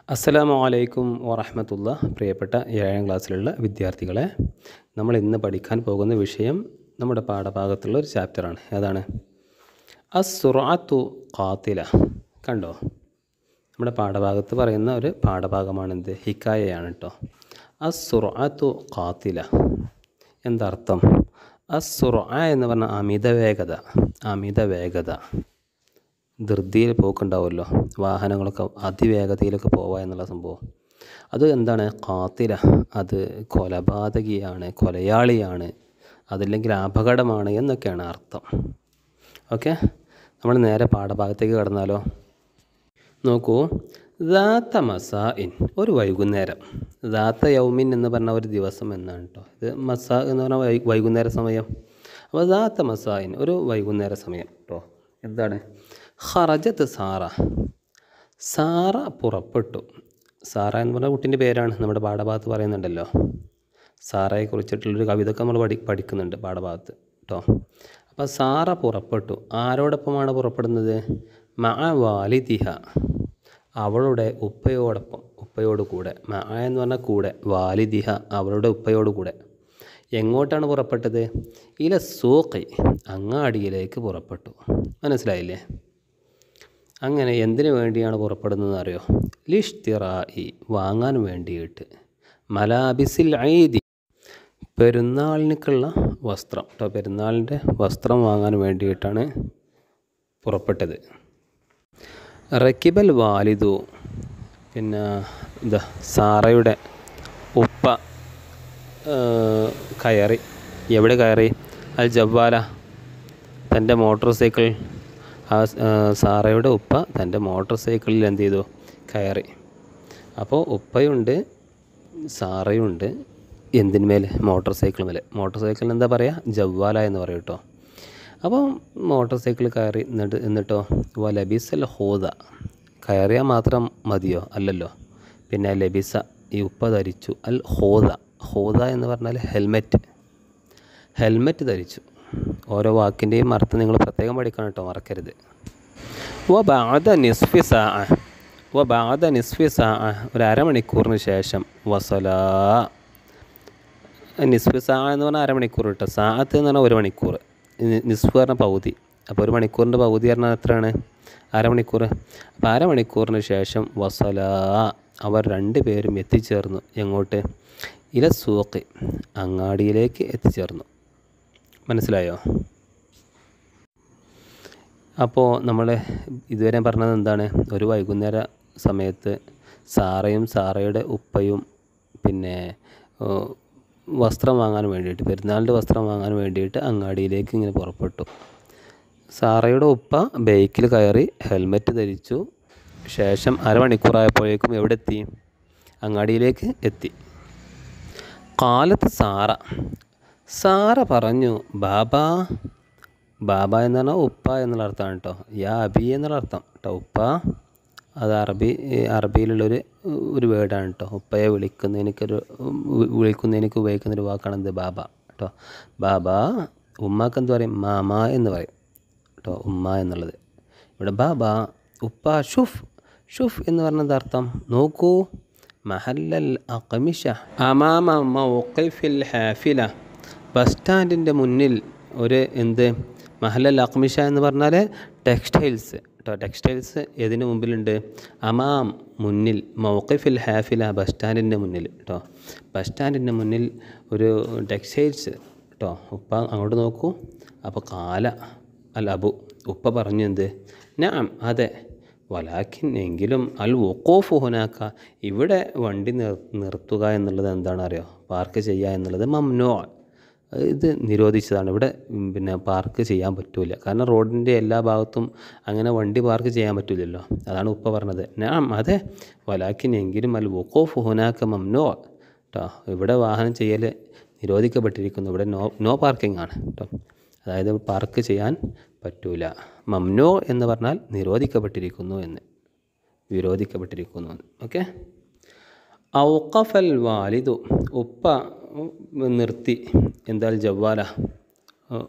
അസ്സലാമു അലൈക്കും വറഹമത്തുള്ള പ്രിയപ്പെട്ട ഏഴാം ക്ലാസ്സിലുള്ള വിദ്യാർത്ഥികളെ നമ്മൾ ഇന്ന് പഠിക്കാൻ പോകുന്ന വിഷയം നമ്മുടെ പാഠഭാഗത്തുള്ള ഒരു ചാപ്റ്ററാണ് ഏതാണ് അസുറാത്തു ഖാത്തില കണ്ടോ നമ്മുടെ പാഠഭാഗത്ത് പറയുന്ന ഒരു പാഠഭാഗമാണെന്ത് ഹിക്കായയാണ് കേട്ടോ അസുറാത്തു ഖാത്തില എന്തർത്ഥം അസുറ എന്ന് പറഞ്ഞാൽ അമിത വേഗത അമിത വേഗത ധൃതിയിൽ പോക്കുണ്ടാവുമല്ലോ വാഹനങ്ങളൊക്കെ അതിവേഗതയിലൊക്കെ പോവുക എന്നുള്ള സംഭവം അത് എന്താണ് കാത്തില അത് കൊലപാതകിയാണ് കൊലയാളിയാണ് അതല്ലെങ്കിൽ അപകടമാണ് എന്നൊക്കെയാണ് അർത്ഥം ഓക്കെ നമ്മൾ നേരെ പാഠഭാഗത്തേക്ക് കടന്നാലോ നോക്കൂ ദാത്ത മസാഇൻ ഒരു വൈകുന്നേരം ദാത്ത യൗമിൻ എന്ന് പറഞ്ഞ ഒരു ദിവസം എന്നാണ് കേട്ടോ ഇത് മസാ എന്ന് പറഞ്ഞാൽ വൈ വൈകുന്നേര സമയം അപ്പോൾ ദാത്ത മസാഇൻ ഒരു വൈകുന്നേര സമയം കേട്ടോ എന്താണ് ഹറജത്ത് സാറ സാറ പുറപ്പെട്ടു സാറ എന്ന് പറഞ്ഞ കുട്ടീൻ്റെ പേരാണ് നമ്മുടെ പാഠഭാഗത്ത് പറയുന്നുണ്ടല്ലോ സാറയെ കുറിച്ചിട്ടുള്ളൊരു കവിത ഒക്കെ നമ്മൾ പഠി പഠിക്കുന്നുണ്ട് പാഠഭാഗത്ത് കേട്ടോ അപ്പോൾ സാറ പുറപ്പെട്ടു ആരോടൊപ്പമാണ് പുറപ്പെടുന്നത് മഅ വാലിദിഹ അവളുടെ ഉപ്പയോടൊപ്പം ഉപ്പയോട് കൂടെ മഅ എന്ന് പറഞ്ഞാൽ കൂടെ വാലിദിഹ അവളുടെ ഉപ്പയോട് കൂടെ എങ്ങോട്ടാണ് പുറപ്പെട്ടത് ഇല സൂഖി അങ്ങാടിയിലേക്ക് പുറപ്പെട്ടു മനസ്സിലായില്ലേ അങ്ങനെ എന്തിനു വേണ്ടിയാണ് പുറപ്പെടുന്നത് അറിയോ ലിഷ്തിറായി വാങ്ങാൻ വേണ്ടിയിട്ട് മലാബിസിൽ ഐദി പെരുന്നാളിനൊക്കെയുള്ള വസ്ത്രം കേട്ടോ പെരുന്നാളിൻ്റെ വസ്ത്രം വാങ്ങാൻ വേണ്ടിയിട്ടാണ് പുറപ്പെട്ടത് റക്കിബൽ വാലിദു പിന്നെ ഇതാ സാറയുടെ ഉപ്പ കയറി എവിടെ കയറി അൽ ജവ്വാല തൻ്റെ മോട്ടോർ സൈക്കിൾ ആ സാറയുടെ ഉപ്പ തൻ്റെ മോട്ടോർ സൈക്കിളിൽ എന്ത് ചെയ്തു കയറി അപ്പോൾ ഉപ്പയുണ്ട് സാറയുണ്ട് എന്തിന്മേൽ മോട്ടോർ സൈക്കിൾ മേലെ മോട്ടോർ സൈക്കിളിന് എന്താ പറയുക ജവ്വാല എന്ന് പറയും കേട്ടോ അപ്പോൾ മോട്ടോർ സൈക്കിൾ കയറി എന്നിട്ട് എന്നിട്ടോ വ ലബിസൽ ഹോദ കയറിയാൽ മാത്രം മതിയോ അല്ലല്ലോ പിന്നെ ലബിസ ഈ ഉപ്പ ധരിച്ചു അൽ ഹോദ ഹോദ എന്ന് പറഞ്ഞാൽ ഹെൽമെറ്റ് ഹെൽമെറ്റ് ധരിച്ചു ഓരോ വാക്കിൻ്റെയും അർത്ഥം നിങ്ങൾ പ്രത്യേകം പഠിക്കണം കേട്ടോ മറക്കരുത് വ ബാദ നിസ്ഫി സാ വ ബാദ നിസ്ഫി സാ ഒരു അരമണിക്കൂറിന് ശേഷം വസല നിസ്ഫി സാ എന്ന് പറഞ്ഞാൽ അരമണിക്കൂർ കേട്ടോ സാത്ത് എന്ന് പറഞ്ഞാൽ ഒരു മണിക്കൂർ നിസ്ഫ് പറഞ്ഞാൽ പകുതി അപ്പോൾ ഒരു മണിക്കൂറിൻ്റെ പകുതി പറഞ്ഞാൽ എത്രയാണ് അരമണിക്കൂർ അപ്പോൾ അരമണിക്കൂറിന് ശേഷം വസല അവർ രണ്ട് പേരും എത്തിച്ചേർന്നു എങ്ങോട്ട് ഇല സൂക്ക് അങ്ങാടിയിലേക്ക് എത്തിച്ചേർന്നു മനസ്സിലായോ അപ്പോൾ നമ്മൾ ഇതുവരെ പറഞ്ഞത് എന്താണ് ഒരു വൈകുന്നേര സമയത്ത് സാറയും സാറയുടെ ഉപ്പയും പിന്നെ വസ്ത്രം വാങ്ങാൻ വേണ്ടിയിട്ട് പെരുന്നാളിൻ്റെ വസ്ത്രം വാങ്ങാൻ വേണ്ടിയിട്ട് അങ്ങാടിയിലേക്ക് ഇങ്ങനെ പുറപ്പെട്ടു സാറയുടെ ഉപ്പ ബൈക്കിൽ കയറി ഹെൽമെറ്റ് ധരിച്ചു ശേഷം അരമണിക്കൂറായപ്പോഴേക്കും എവിടെ എത്തി അങ്ങാടിയിലേക്ക് എത്തി കാലത്ത് സാറ സാറ പറഞ്ഞു ബാബ ബാബ എന്ന് പറഞ്ഞാൽ ഉപ്പ എന്നുള്ള അർത്ഥമാണ് കേട്ടോ യാ അബി എന്നുള്ള അർത്ഥം കേട്ടോ ഉപ്പ അത് അറബി അറബിയിലുള്ളൊരു ഒരു വേർഡാണ് കേട്ടോ ഉപ്പയെ വിളിക്കുന്നതിനൊരു വിളിക്കുന്നതിനൊക്കെ ഉപയോഗിക്കുന്നൊരു വാക്കാണ് എന്ത് ബാബ കേട്ടോ ബാബ ഉമ്മാക്ക് എന്ത് പറയും മാമ എന്ന് പറയും കേട്ടോ ഉമ്മ എന്നുള്ളത് ഇവിടെ ബാബ ഉപ്പ ഷുഫ് ഷുഫ് എന്ന് പറഞ്ഞത് അർത്ഥം നോക്കൂ മഹല്ലൽ അഖമിഷ അമാമ മൗഖിഫിൽ ഹാഫില ബസ് സ്റ്റാൻഡിൻ്റെ മുന്നിൽ ഒരു എന്ത് മഹല്ലൽ അഖ്മിഷ എന്ന് പറഞ്ഞാൽ ടെക്സ്റ്റൈൽസ് കേട്ടോ ടെക്സ്റ്റൈൽസ് ഏതിന് മുമ്പിലുണ്ട് അമാം മുന്നിൽ മൗഖിഫിൽ ഹാഫില ബസ് സ്റ്റാൻഡിൻ്റെ മുന്നിൽ കേട്ടോ ബസ് സ്റ്റാൻഡിൻ്റെ മുന്നിൽ ഒരു ടെക്സ്റ്റൈൽസ് കേട്ടോ ഉപ്പ അങ്ങോട്ട് നോക്കൂ അപ്പോൾ കാല അല്ല അബു ഉപ്പ പറഞ്ഞു എന്ത് ഞാൻ അതെ വലാഖിൻ എങ്കിലും അൽ വക്കോഫ് ഹുനാക്ക ഇവിടെ വണ്ടി നിർ നിർത്തുക എന്നുള്ളത് എന്താണ് അറിയോ പാർക്ക് ചെയ്യുക എന്നുള്ളത് മംനോ ഇത് നിരോധിച്ചതാണ് ഇവിടെ പിന്നെ പാർക്ക് ചെയ്യാൻ പറ്റില്ല കാരണം റോഡിൻ്റെ എല്ലാ ഭാഗത്തും അങ്ങനെ വണ്ടി പാർക്ക് ചെയ്യാൻ പറ്റില്ലല്ലോ അതാണ് ഉപ്പ പറഞ്ഞത് ഞാൻ അതെ വലാഖിൻ എങ്കിലും അൽ വക്കോഫ് ഹുനാക്ക മംനോ കേട്ടോ ഇവിടെ വാഹനം ചെയ്യൽ നിരോധിക്കപ്പെട്ടിരിക്കുന്നു ഇവിടെ നോ നോ പാർക്കിംഗ് ആണ് കേട്ടോ അതായത് പാർക്ക് ചെയ്യാൻ പറ്റൂല മംനോ എന്ന് പറഞ്ഞാൽ നിരോധിക്കപ്പെട്ടിരിക്കുന്നു എന്ന് വിരോധിക്കപ്പെട്ടിരിക്കുന്നു എന്ന് ഓക്കെ ഔക്കഫൽ വാലിദു ഉപ്പ നിർത്തി എന്തായാലും ജവ്വാല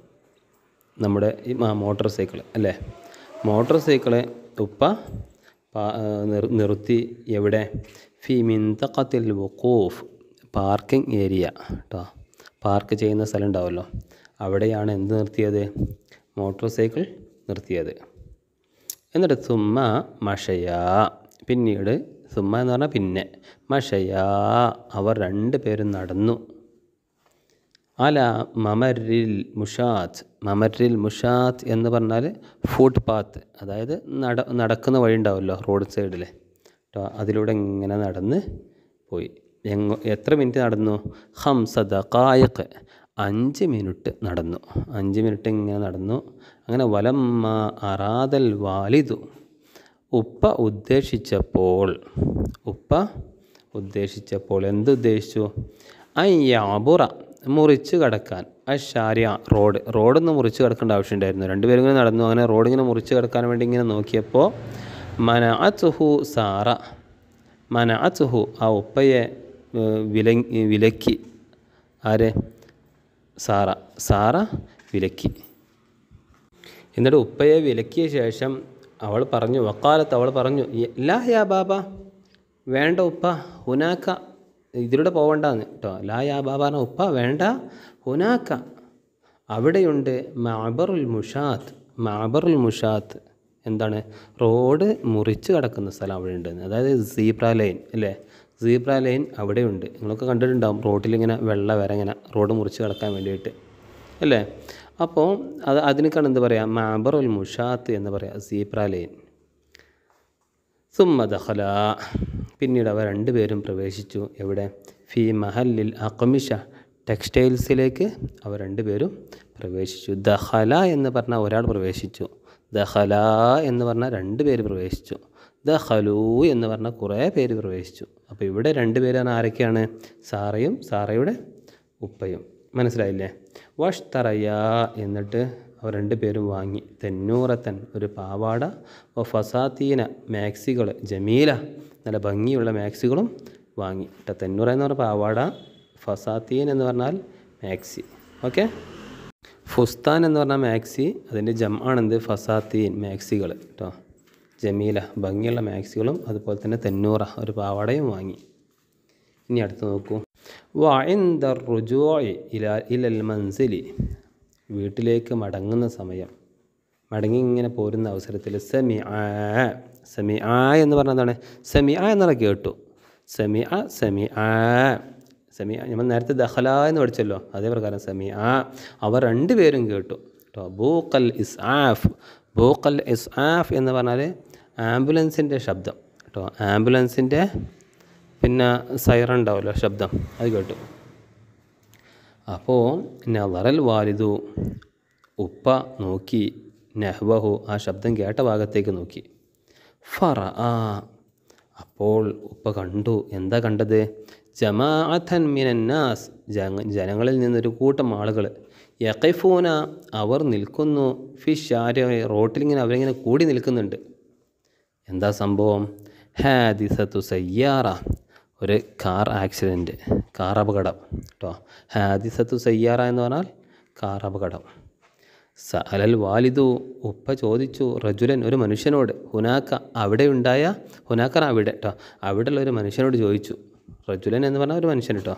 നമ്മുടെ ഈ മോട്ടോർ സൈക്കിൾ അല്ലേ മോട്ടോർ സൈക്കിള് ഉപ്പ പാ- ആ, നിർ- നിർത്തി എവിടെ ഫി മിന്തഖത്തിൽ വുഖൂഫ് പാർക്കിംഗ് ഏരിയ കേട്ടോ പാർക്ക് ചെയ്യുന്ന സ്ഥലം ഉണ്ടാവുമല്ലോ അവിടെയാണ് എന്ത് നിർത്തിയത് മോട്ടോർ സൈക്കിൾ നിർത്തിയത് എന്നിട്ട് സുമ്മ മഷയാ പിന്നീട് സുമ്മ എന്ന് പറഞ്ഞാൽ പിന്നെ മഷയാ അവർ രണ്ട് പേരും നടന്നു അല മമരിൽ മുഷാത്ത് മമരിൽ മുഷാത്ത് എന്ന് പറഞ്ഞാൽ ഫുട് പാത്ത് അതായത് നട നടക്കുന്ന വഴി ഉണ്ടാവുമല്ലോ റോഡ് സൈഡിൽ കേട്ടോ അതിലൂടെ ഇങ്ങനെ നടന്ന് പോയി എങ്ങ എത്ര മിനിറ്റ് നടന്നു ഹംസ ദഖായിഖ് അഞ്ച് മിനിറ്റ് നടന്നു അഞ്ച് മിനിറ്റ് ഇങ്ങനെ നടന്നു അങ്ങനെ വലമ്മ അറാദൽ വാലിദു ഉപ്പ ഉദ്ദേശിച്ചപ്പോൾ ഉപ്പ ഉദ്ദേശിച്ചപ്പോൾ എന്ത് ഉദ്ദേശിച്ചു അയ്യാബുറ മുറിച്ച് കടക്കാൻ അഷാരിയ റോഡ് റോഡൊന്നും മുറിച്ച് കിടക്കേണ്ട ആവശ്യമുണ്ടായിരുന്നു രണ്ടുപേരും ഇങ്ങനെ നടന്നു അങ്ങനെ റോഡ് ഇങ്ങനെ മുറിച്ച് കിടക്കാൻ വേണ്ടി ഇങ്ങനെ നോക്കിയപ്പോൾ മന അച്ചുഹു സാറ മന അച്ചുഹു ആ ഉപ്പയെ ഏഹ്, വില വിലക്കി ആര് സാറ സാറ വിലക്കി എന്നിട്ട് ഉപ്പയെ വിലക്കിയ ശേഷം അവൾ പറഞ്ഞു വക്കാലത്ത് അവൾ പറഞ്ഞു ലാ യാ ബാബ വേണ്ട ഉപ്പ ഹുനാക്ക ഇതിലൂടെ പോവണ്ടെന്ന് കേട്ടോ ലാ യാ ബാബ എന്ന ഉപ്പ വേണ്ട ഹുനാക്ക അവിടെയുണ്ട് മാബറുൽ മുഷാത്ത് മാബറുൽ മുഷാത്ത് എന്താണ് റോഡ് മുറിച്ച് കിടക്കുന്ന സ്ഥലം അവിടെ ഉണ്ട് അതായത് സീബ്ര ലൈൻ അല്ലേ സീബ്ര ലൈൻ അവിടെയുണ്ട് നിങ്ങളൊക്കെ കണ്ടിട്ടുണ്ടാവും റോഡിലിങ്ങനെ വെള്ള വര ഇങ്ങനെ റോഡ് മുറിച്ച് കിടക്കാൻ വേണ്ടിയിട്ട് അല്ലേ അപ്പോൾ അത് അതിനേക്കാണ് എന്ത് പറയുക മാബറുൽ മുഷാത്ത് എന്ന് പറയാം സീബ്ര ലൈൻ സുമ്മ ദഖല പിന്നീട് അവർ രണ്ടുപേരും പ്രവേശിച്ചു എവിടെ ഫി മഹല്ലിൽ അഖമിഷ ടെക്സ്റ്റൈൽസിലേക്ക് അവർ രണ്ടുപേരും പ്രവേശിച്ചു ദഹല എന്ന് പറഞ്ഞാൽ ഒരാൾ പ്രവേശിച്ചു ദഹല എന്ന് പറഞ്ഞാൽ രണ്ട് പേര് പ്രവേശിച്ചു ദഹലു എന്ന് പറഞ്ഞാൽ കുറേ പേര് പ്രവേശിച്ചു അപ്പോൾ ഇവിടെ രണ്ട് പേരാണ് ആരൊക്കെയാണ് സാറയും സാറയുടെ ഉപ്പയും മനസ്സിലായില്ലേ വഷ് തറയ എന്നിട്ട് അവർ രണ്ട് പേരും വാങ്ങി തെന്നൂറത്തൻ ഒരു പാവാട ഓ ഫസാത്തീന മാക്സികൾ ജമീല നല്ല ഭംഗിയുള്ള മാക്സികളും വാങ്ങി കേട്ടോ തെന്നൂറ എന്ന് പറഞ്ഞ പാവാട ഫസാത്തീൻ എന്ന് പറഞ്ഞാൽ മാക്സി ഓക്കെ ഫുസ്താൻ എന്ന് പറഞ്ഞാൽ മാക്സി അതിൻ്റെ ജം ആണെന്ത് ഫസാത്തീൻ മാക്സികൾ കേട്ടോ ജമീല ഭംഗിയുള്ള മാക്സികളും അതുപോലെ തന്നെ തെന്നൂറ ഒരു പാവാടയും വാങ്ങി ഇനി അടുത്ത് നോക്കൂ വൈന്ദ റുജോയ് ഇല ഇലൽ മൻസിലി വീട്ടിലേക്ക് മടങ്ങുന്ന സമയം മടങ്ങി ഇങ്ങനെ പോരുന്ന അവസരത്തിൽ സെമി ആ സെമി ആ എന്ന് പറഞ്ഞാൽ എന്താണ് സെമി ആ എന്നുള്ള കേട്ടു സെമി ആ സെമി ആ സെമി നമ്മൾ നേരത്തെ ദഹല എന്ന് പഠിച്ചല്ലോ അതേ പ്രകാരം സെമി ആ അവർ രണ്ടുപേരും കേട്ടു കേട്ടോ ബൂക്കൽ ഇസ് ആഫ് ബൂക്കൽ ഇസ് ആഫ് എന്ന് പറഞ്ഞാൽ ആംബുലൻസിൻ്റെ ശബ്ദം കേട്ടോ ആംബുലൻസിൻ്റെ പിന്നെ സൈറൺ ഉണ്ടാവുമല്ലോ ശബ്ദം അത് കേട്ടു അപ്പോൾ നവറൽ വാലിദു ഉപ്പ നോക്കി നെഹ്വഹു ആ ശബ്ദം കേട്ട ഭാഗത്തേക്ക് നോക്കി ഫറ ആ അപ്പോൾ ഉപ്പ കണ്ടു എന്താ കണ്ടത് ജമാഅത്തൻ മിനന്നാസ് ജന ജനങ്ങളിൽ നിന്നൊരു കൂട്ടം ആളുകൾ യഖൈഫൂന അവർ നിൽക്കുന്നു ഫിഷാര റോട്ടിലിങ്ങനെ അവരിങ്ങനെ കൂടി നിൽക്കുന്നുണ്ട് എന്താ സംഭവം ഹാദിസത്തു സയ്യാറ ഒരു കാർ ആക്സിഡൻറ്റ് കാർ അപകടം കേട്ടോ ഹാദിസത്തു സയ്യാറ എന്ന് പറഞ്ഞാൽ കാർ അപകടം സ അലൽ വാലിദു ഉപ്പ ചോദിച്ചു റജുലൻ ഒരു മനുഷ്യനോട് ഹുനാക്ക അവിടെ ഉണ്ടായ ഹുനാക്കർ അവിടെ കേട്ടോ അവിടെയുള്ള ഒരു മനുഷ്യനോട് ചോദിച്ചു റജുലൻ എന്ന് പറഞ്ഞാൽ ഒരു മനുഷ്യൻ കേട്ടോ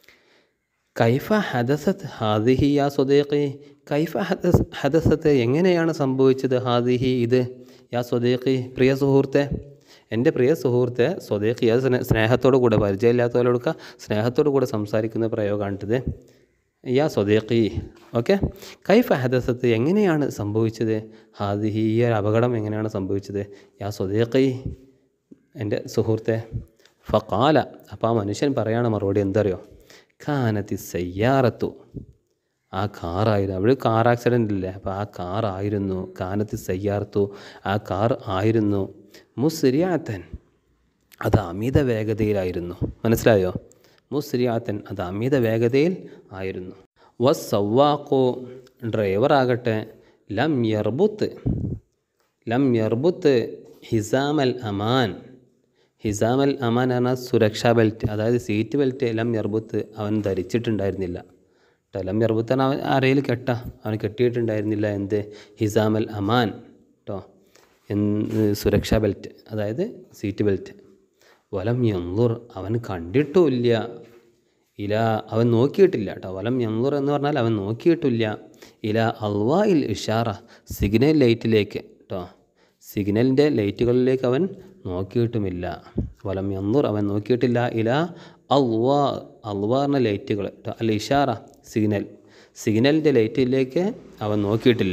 കൈഫ ഹദസത്ത് ഹാദിഹി യാ സ്വദേഖി കൈഫ ഹദസ് ഹദസത്ത് എങ്ങനെയാണ് സംഭവിച്ചത് ഹാദിഹി ഇത് യാ സ്വദേഖി പ്രിയ സുഹൃത്തെ എൻ്റെ പ്രിയ സുഹൃത്തെ സ്വദേഖി അത് സ്നേ സ്നേഹത്തോടു കൂടെ പരിചയമില്ലാത്തവരോടൊക്കെ സ്നേഹത്തോടു കൂടെ സംസാരിക്കുന്ന പ്രയോഗമാണിത് യാ സ്വദേഖി ഓക്കെ കൈഫ ഹദസത്ത് എങ്ങനെയാണ് സംഭവിച്ചത് ഹാദിഹി ഈ ഒരു അപകടം എങ്ങനെയാണ് സംഭവിച്ചത് യാ സ്വദേഖി എൻ്റെ സുഹൃത്തെ ഫക്കാല അപ്പോൾ ആ മനുഷ്യൻ പറയാണ് മറുപടി എന്തറിയോ ഖാനത്തി സയ്യാറത്തു ആ കാറായിരുന്നു അവിടെ കാർ ആക്സിഡൻ്റ് ഇല്ലേ അപ്പോൾ ആ കാറായിരുന്നു കാനത്തി സയ്യാറത്തു ആ കാർ ആയിരുന്നു മുസ്രിയാത്തൻ അത് അമിത വേഗതയിലായിരുന്നു മനസ്സിലായോ മുസ്രിയാത്തൻ അത് അമിത വേഗതയിൽ ആയിരുന്നു വസ് സവ്വാക്കോ ഡ്രൈവറാകട്ടെ ലം യർബുത്ത് ലം യർബുത്ത് ഹിസാമൽ അമാൻ ഹിസാമൽ അമാൻ എന്ന സുരക്ഷാ ബെൽറ്റ് അതായത് സീറ്റ് ബെൽറ്റ് ലം യർബുത്ത് അവൻ ധരിച്ചിട്ടുണ്ടായിരുന്നില്ല കേട്ടോ ലം യർബുത്ത് അവൻ അരയിൽ കെട്ട അവൻ കെട്ടിയിട്ടുണ്ടായിരുന്നില്ല എന്ത് ഹിസാമൽ അമാൻ കേട്ടോ എന്ന് സുരക്ഷാ ബെൽറ്റ് അതായത് സീറ്റ് ബെൽറ്റ് വലം യന്തുർ അവൻ കണ്ടിട്ടുമില്ല ഇല അവൻ നോക്കിയിട്ടില്ല കേട്ടോ വലം യന്തുർ എന്ന് പറഞ്ഞാൽ അവൻ നോക്കിയിട്ടില്ല ഇല അൽവായിൽ ഇഷാറ സിഗ്നൽ ലൈറ്റിലേക്ക് കേട്ടോ സിഗ്നലിൻ്റെ ലൈറ്റുകളിലേക്ക് അവൻ നോക്കിയിട്ടുമില്ല വലം യന്തുർ അവൻ നോക്കിയിട്ടില്ല ഇല അൽവാ അൽവാ എന്ന ലൈറ്റുകൾ കേട്ടോ അല്ല ഇഷാറ സിഗ്നൽ സിഗ്നലിൻ്റെ ലൈറ്റിലേക്ക് അവൻ നോക്കിയിട്ടില്ല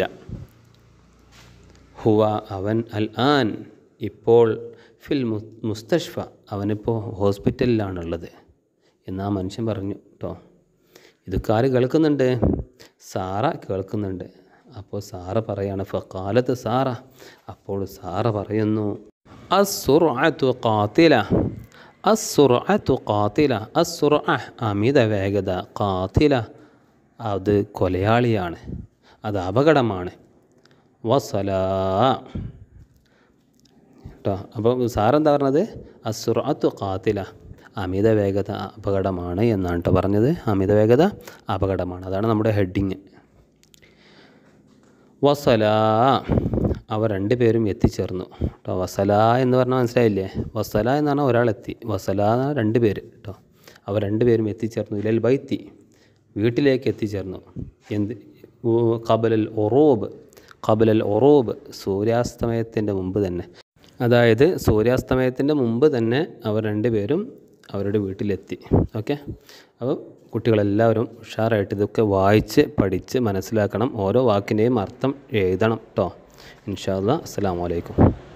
ഹുവ അവൻ അൽ ആൻ ഇപ്പോൾ ഫിൽ മു- മുസ്തഷ്ഫ അവനിപ്പോൾ ഹോസ്പിറ്റലിലാണുള്ളത് എന്ന് ആ മനുഷ്യൻ പറഞ്ഞു കേട്ടോ ഇതൊക്കെ ആര് കേൾക്കുന്നുണ്ട് സാറ കേൾക്കുന്നുണ്ട് അപ്പോൾ സാറ പറയാണ് ഫക്കാലത്ത് സാറ അപ്പോൾ സാറ പറയുന്നു അസുറു കാത്തില അസുറു കാത്തില അസുറ അമിത വേഗത കാത്തില അത് കൊലയാളിയാണ് അത് അപകടമാണ് വസലാ കേട്ടോ അപ്പോൾ സാറെന്താ പറഞ്ഞത് അസുറത്തു കാത്തില അമിത വേഗത അപകടമാണ് എന്നാണ് കേട്ടോ പറഞ്ഞത് അമിത വേഗത അപകടമാണ് അതാണ് നമ്മുടെ ഹെഡിങ് വസല അവർ രണ്ടുപേരും എത്തിച്ചേർന്നു കേട്ടോ വസല എന്ന് പറഞ്ഞാൽ മനസ്സിലായില്ലേ വസല എന്ന് പറഞ്ഞാൽ ഒരാൾ എത്തി വസല എന്ന് പറഞ്ഞാൽ രണ്ട് പേര് കേട്ടോ അവർ രണ്ടുപേരും എത്തിച്ചേർന്നു ഇലൽ ബൈത്തി വീട്ടിലേക്ക് എത്തിച്ചേർന്നു എന്ത് ഉ- കബലൽ ഒറോബ് കബലൽ ഒറോബ് സൂര്യാസ്തമയത്തിൻ്റെ മുമ്പ് തന്നെ അതായത് സൂര്യാസ്തമയത്തിൻ്റെ മുമ്പ് തന്നെ അവർ രണ്ടുപേരും അവരുടെ വീട്ടിലെത്തി ഓക്കെ അപ്പോൾ കുട്ടികളെല്ലാവരും ഉഷാറായിട്ട് ഇതൊക്കെ വായിച്ച് പഠിച്ച് മനസ്സിലാക്കണം ഓരോ വാക്കിൻ്റെയും അർത്ഥം എഴുതണം കേട്ടോ ഇൻഷാ അല്ലാ അസ്സലാമു അലൈക്കും